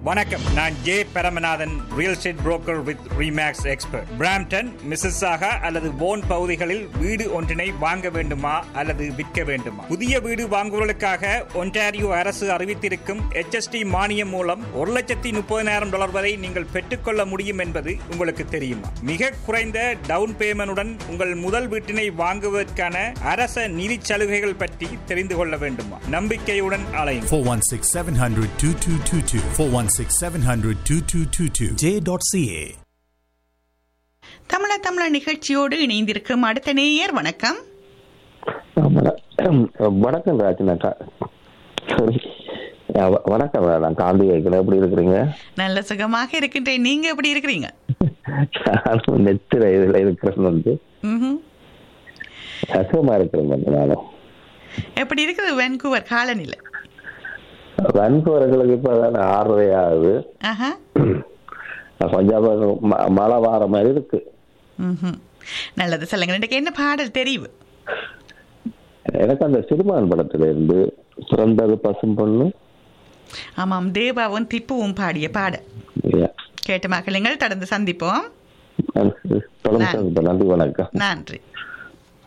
வணக்கம் நான் J Paramanathan real estate broker with Remax expert Brampton Mississauga அல்லது போன் பகுதிகளில் வீடு ஒன்றினை வாங்க வேண்டுமா அல்லது விற்க வேண்டுமா புதிய வீடு வாங்குவதற்காக ஒன்டாரியோ அரசு அறிவித்திருக்கும் HST மானியம் மூலம் ஒரு லட்சத்தி முப்பதினாயிரம் டாலர் வரை நீங்கள் பெற்றுக்கொள்ள முடியும் என்பது உங்களுக்கு தெரியுமா மிக குறைந்த டவுன் பேமெண்டுடன் உங்கள் முதல் வீட்டினை வாங்குவதற்கான அரச நிதி சலுகைகள் பற்றி தெரிந்து கொள்ள வேண்டுமா நம்பிக்கையுடன் அலையும் 416 700 2222. 416 700 2222. J.ca. தமிழ தமிழ நிகழ்ச்சியோடு இணைந்திருக்கும் அடுத்த நேயர் வணக்கம் வணக்கம் ராஜனாக்கா சாரி வணக்கம் நான் காந்தி வைக்கிறேன் எப்படி இருக்கிறீங்க நல்ல சுகமாக இருக்கின்றேன் நீங்க எப்படி இருக்கிறீங்க நானும் நெத்திர இதுல இருக்கிறேன் வந்து ம்ஹும். சுகமா இருக்கிறேங்க நானும் எப்படி இருக்குது வென்கூவர் காலநிலை வன்பவர்களுக்கு இப்ப தானே ஆறரை ஆகுது ஆஹா கொஞ்சம் ம- மழை வார மாதிரி இருக்கு ம்ஹும். நல்லது சொல்லுங்க எனக்கு என்ன பாடல் தெரிவு எனக்கு அந்த சிறுமான் படத்துல இருந்து பிறந்தது பசும் பொண்ணு ஆமாம் தேவாவும் திப்புவும் பாடிய பாடல் Yeah. கேட்ட மகளுங்கள் தொடர்ந்து சந்திப்போம் தொடர்ந்து நன்றி வணக்கம் நன்றி